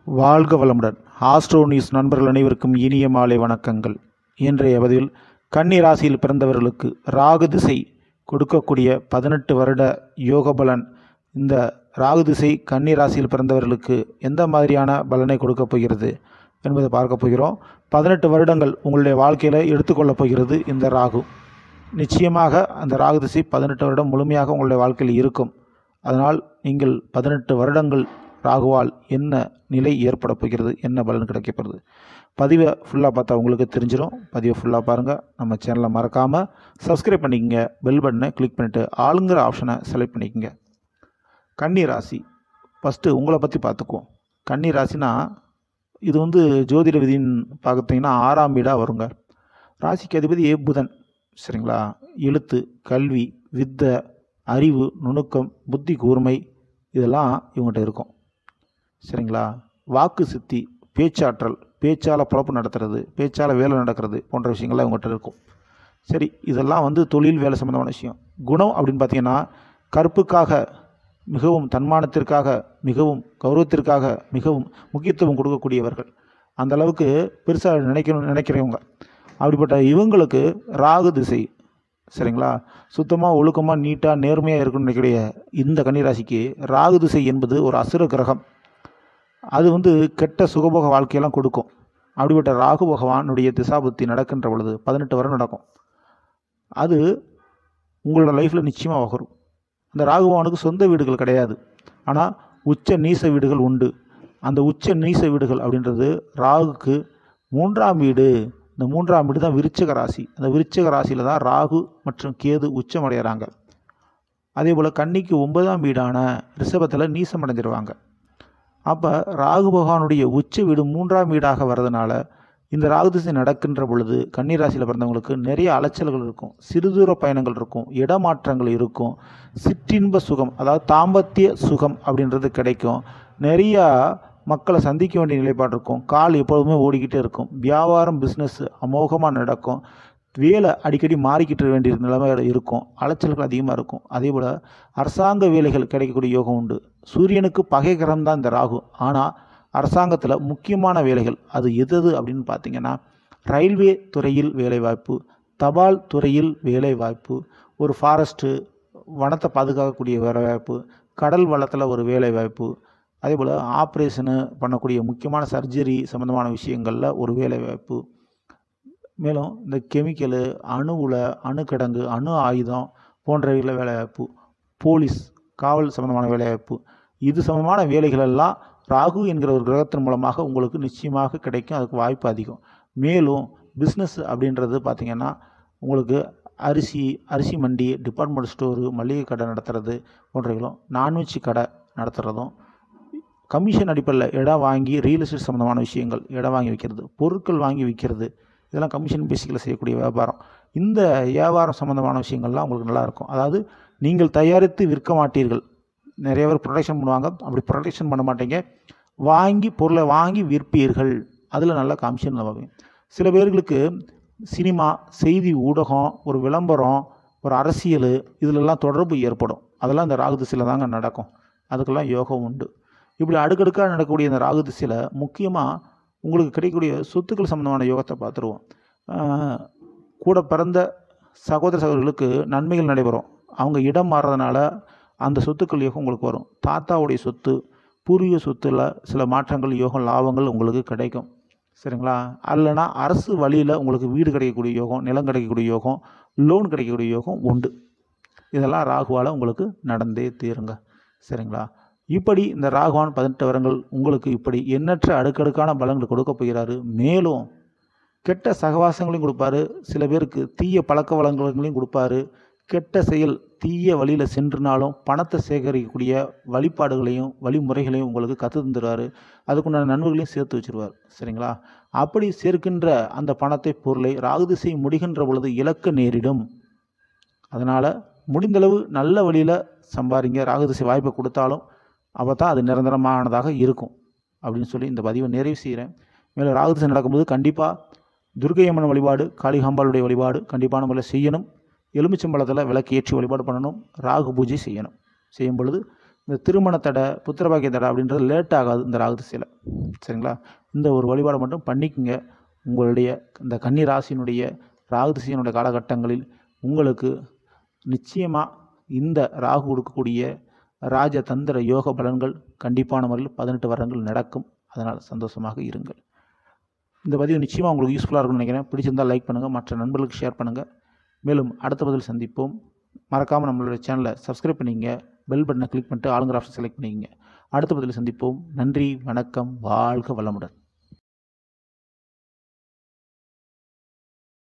வாழ்க வளமுடன் astro news நண்பர்கள் அனைவருக்கும் இனிய மாலை வணக்கங்கள் இன்றைய பதிவில் கன்னி ராசியில் பிறந்தவர்களுக்கு ராகு திசை கொடுக்கக்கூடிய பதினெட்டு வருட யோக பலன் இந்த ராகு திசை கன்னி ராசியில் பிறந்தவர்களுக்கு எந்த மாதிரியான பலனை கொடுக்கப் போகிறது என்பதை பார்க்க போகிறோம் பதினெட்டு வருடங்கள் உங்களுடைய வாழ்க்கையில் எடுத்துக்கொள்ளப் போகிறது இந்த ராகு நிச்சயமாக அந்த ராகு திசை பதினெட்டு வருடம் முழுமையாக உங்களுடைய வாழ்க்கையில் இருக்கும் அதனால் நீங்கள் பதினெட்டு வருடங்கள் ராகுவால் என்ன நிலை ஏற்பட போகிறது என்ன பலன் கிடைக்கப்படுது பதிவை ஃபுல்லாக பார்த்தா உங்களுக்கு தெரிஞ்சிடும் பதிவை ஃபுல்லாக பாருங்கள் நம்ம சேனலை மறக்காமல் சப்ஸ்கிரைப் பண்ணிக்கங்க பெல் பட்டனை கிளிக் பண்ணிவிட்டு ஆளுங்கிற ஆப்ஷனை செலக்ட் பண்ணிக்கங்க கன்னி ராசி ஃபஸ்ட்டு உங்களை பற்றி பார்த்துக்குவோம் கன்னி ராசினா இது வந்து ஜோதிட விதின்னு பார்த்தீங்கன்னா ஆறாம் வீடாக வருங்க ராசிக்கு அதிபதி புதன் சரிங்களா எழுத்து கல்வி வித்தை அறிவு நுணுக்கம் புத்தி கூர்மை இதெல்லாம் இவங்ககிட்ட இருக்கும் சரிங்களா வாக்கு சித்தி பேச்சாற்றல் பேச்சால் பொழப்பு நடத்துறது பேச்சால் வேலை நடக்கிறது போன்ற விஷயங்கள்லாம் இவங்ககிட்ட இருக்கும் சரி இதெல்லாம் வந்து தொழில் வேலை சம்மந்தமான விஷயம் குணம் அப்படின்னு பார்த்தீங்கன்னா கற்புக்காக மிகவும் தன்மானத்திற்காக மிகவும் கௌரவத்திற்காக மிகவும் முக்கியத்துவம் கொடுக்கக்கூடியவர்கள் அந்த அளவுக்கு பெருசாக நினைக்கணும் நினைக்கிறவங்க அப்படிப்பட்ட இவங்களுக்கு ராகு திசை சரிங்களா சுத்தமாக ஒழுக்கமாக நீட்டாக நேர்மையாக இருக்கணும்னு நினைக்கிற இந்த கன்னிராசிக்கு ராகு திசை என்பது ஒரு அசுர கிரகம் அது வந்து கெட்ட சுகபோக வாழ்க்கையெல்லாம் கொடுக்கும் அப்படிப்பட்ட ராகு பகவானுடைய திசாபுத்தி நடக்கின்ற பொழுது பதினெட்டு வரை நடக்கும் அது உங்களோட லைஃப்பில் நிச்சயமாக வரும் அந்த ராகு பகவானுக்கு சொந்த வீடுகள் கிடையாது ஆனால் உச்ச நீச வீடுகள் உண்டு அந்த உச்ச நீச வீடுகள் அப்படின்றது ராகுக்கு மூன்றாம் வீடு இந்த மூன்றாம் வீடு தான் விருச்சக ராசி அந்த விருச்சக ராசியில் தான் ராகு மற்றும் கேது உச்சம் அடைகிறாங்க அதே போல் கன்னிக்கு ஒன்பதாம் வீடான ரிஷபத்தில் நீசம் அடைஞ்சிருவாங்க அப்போ ராகு பகவானுடைய உச்ச வீடு மூன்றாம் வீடாக வர்றதுனால இந்த ராகு திசை நடக்கின்ற பொழுது கன்னி ராசியில் பிறந்தவங்களுக்கு நிறைய அலைச்சல்கள் இருக்கும் சிறுதூர பயணங்கள் இருக்கும் இடமாற்றங்கள் இருக்கும் சிற்றின்ப சுகம் அதாவது தாம்பத்திய சுகம் அப்படின்றது கிடைக்கும் நிறையா மக்களை சந்திக்க வேண்டிய நிலைப்பாடு இருக்கும் கால் எப்பொழுதுமே ஓடிக்கிட்டே இருக்கும் வியாபாரம் பிஸ்னஸ் அமோகமாக நடக்கும் வேலை அடிக்கடி மாறிக்கிட்டு வேண்டிய நிலைமை இருக்கும் அலைச்சல்கள் அதிகமாக இருக்கும் அதே போல் அரசாங்க வேலைகள் கிடைக்கக்கூடிய யோகம் உண்டு சூரியனுக்கு பகை கிரகம் தான் இந்த ராகு ஆனால் அரசாங்கத்தில் முக்கியமான வேலைகள் அது எது எது அப்படின்னு பார்த்தீங்கன்னா ரயில்வே துறையில் வேலைவாய்ப்பு தபால் துறையில் வேலைவாய்ப்பு ஒரு ஃபாரஸ்ட்டு வனத்தை பாதுகாக்கக்கூடிய வேலைவாய்ப்பு கடல் வளத்தில் ஒரு வேலைவாய்ப்பு அதே போல் ஆப்ரேஷனு பண்ணக்கூடிய முக்கியமான சர்ஜரி சம்மந்தமான விஷயங்களில் ஒரு வேலைவாய்ப்பு மேலும் இந்த கெமிக்கலு அணுவில் அணுக்கிடங்கு அணு ஆயுதம் போன்றவைகளில் வேலைவாய்ப்பு போலீஸ் காவல் சம்மந்தமான வேலைவாய்ப்பு இது சம்மந்தமான வேலைகளெல்லாம் ராகு என்கிற ஒரு கிரகத்தின் மூலமாக உங்களுக்கு நிச்சயமாக கிடைக்கும் அதுக்கு வாய்ப்பு அதிகம் மேலும் பிஸ்னஸ் அப்படின்றது பார்த்திங்கன்னா உங்களுக்கு அரிசி அரிசி மண்டி டிபார்ட்மெண்ட் ஸ்டோரு மளிகை கடை நடத்துறது போன்றவைகளும் நான்வெஜ் கடை நடத்துகிறதும் கமிஷன் அடிப்படையில் இடம் வாங்கி ரியல் எஸ்டேட் சம்மந்தமான விஷயங்கள் இடம் வாங்கி வைக்கிறது பொருட்கள் வாங்கி விற்கிறது இதெல்லாம் கமிஷன் பேசிக்கில் செய்யக்கூடிய வியாபாரம் இந்த வியாபாரம் சம்மந்தமான விஷயங்கள்லாம் உங்களுக்கு நல்லாயிருக்கும் அதாவது நீங்கள் தயாரித்து விற்க மாட்டீர்கள் நிறைய பேர் ப்ரொடக்ஷன் பண்ணுவாங்க அப்படி ப்ரொடக்ஷன் பண்ண மாட்டீங்க வாங்கி பொருளை வாங்கி விற்பீர்கள் அதில் நல்ல கமிஷன் பார்ப்பீங்க சில பேர்களுக்கு சினிமா செய்தி ஊடகம் ஒரு விளம்பரம் ஒரு அரசியல் இதிலெல்லாம் தொடர்பு ஏற்படும் அதெல்லாம் இந்த ராகு திசையில் தாங்க நடக்கும் அதுக்கெல்லாம் யோகம் உண்டு இப்படி அடுக்கடுக்காக நடக்கக்கூடிய இந்த ராகு திசையில் முக்கியமாக உங்களுக்கு கிடைக்கக்கூடிய சொத்துக்கள் சம்மந்தமான யோகத்தை பார்த்துருவோம் கூட பிறந்த சகோதர சகோதரிகளுக்கு நன்மைகள் நடைபெறும் அவங்க இடம் மாறுறதுனால அந்த சொத்துக்கள் யோகம் உங்களுக்கு வரும் தாத்தாவுடைய சொத்து பூர்வீக சொத்தில் சில மாற்றங்கள் யோகம் லாபங்கள் உங்களுக்கு கிடைக்கும் சரிங்களா அல்லனா அரசு வழியில் உங்களுக்கு வீடு கிடைக்கக்கூடிய யோகம் நிலம் கிடைக்கக்கூடிய யோகம் லோன் கிடைக்கக்கூடிய யோகம் உண்டு இதெல்லாம் ராகுவால் உங்களுக்கு நடந்தே தீருங்க சரிங்களா இப்படி இந்த ராகுவான் பதினெட்டு வருடங்கள் உங்களுக்கு இப்படி எண்ணற்ற அடுக்கடுக்கான பலன்கள் கொடுக்க போகிறாரு மேலும் கெட்ட சகவாசங்களையும் கொடுப்பாரு சில பேருக்கு தீய பழக்க வளங்களையும் கொடுப்பாரு கெட்ட செயல் தீய வழியில் சென்றுனாலும் பணத்தை சேகரிக்கக்கூடிய வழிபாடுகளையும் வழிமுறைகளையும் உங்களுக்கு கற்று தந்துடுவார் அதுக்குண்டான நன்மைகளையும் சேர்த்து வச்சுருவார் சரிங்களா அப்படி சேர்க்கின்ற அந்த பணத்தை பொருளை ராகுதிசை முடிகின்ற பொழுது இழக்க நேரிடும் அதனால் முடிந்தளவு நல்ல வழியில் சம்பாதிங்க ராகுதிசை வாய்ப்பை கொடுத்தாலும் அப்போ தான் அது நிரந்தரமானதாக இருக்கும் அப்படின்னு சொல்லி இந்த பதிவை நிறைவு செய்கிறேன் மேலும் ராகுதிசை நடக்கும்போது கண்டிப்பாக துர்கை அம்மன் வழிபாடு காளிகாம்பாளுடைய வழிபாடு கண்டிப்பான முறையில் செய்யணும் எலுமிச்சம்பழத்தில் விளக்கு ஏற்றி வழிபாடு பண்ணணும் ராகு பூஜை செய்யணும் செய்யும் பொழுது இந்த திருமண தடை புத்திரபாக்கிய தடை அப்படின்றது லேட் ஆகாது இந்த ராகு திசையில் சரிங்களா இந்த ஒரு வழிபாடு மட்டும் பண்ணிக்கங்க உங்களுடைய இந்த கன்னி ராசியினுடைய ராகு திசையினுடைய காலகட்டங்களில் உங்களுக்கு நிச்சயமாக இந்த ராகு கொடுக்கக்கூடிய ராஜ தந்திர யோக பலன்கள் கண்டிப்பான முறையில் பதினெட்டு வருடங்கள் நடக்கும் அதனால் சந்தோஷமாக இருங்கள் இந்த பதிவு நிச்சயமாக உங்களுக்கு யூஸ்ஃபுல்லாக இருக்கும்னு நினைக்கிறேன் பிடிச்சிருந்தால் லைக் பண்ணுங்கள் மற்ற நண்பர்களுக்கு ஷேர் பண்ணுங்கள் மேலும் அடுத்த பதில் சந்திப்போம் மறக்காமல் நம்மளுடைய சேனலை சப்ஸ்கிரைப் பண்ணிங்க பெல் பட்டனை கிளிக் பண்ணிட்டு ஆளுங்கிற ஆப்ஷன் செலக்ட் பண்ணிக்கங்க அடுத்த பதில் சந்திப்போம் நன்றி வணக்கம் வாழ்க வளமுடன்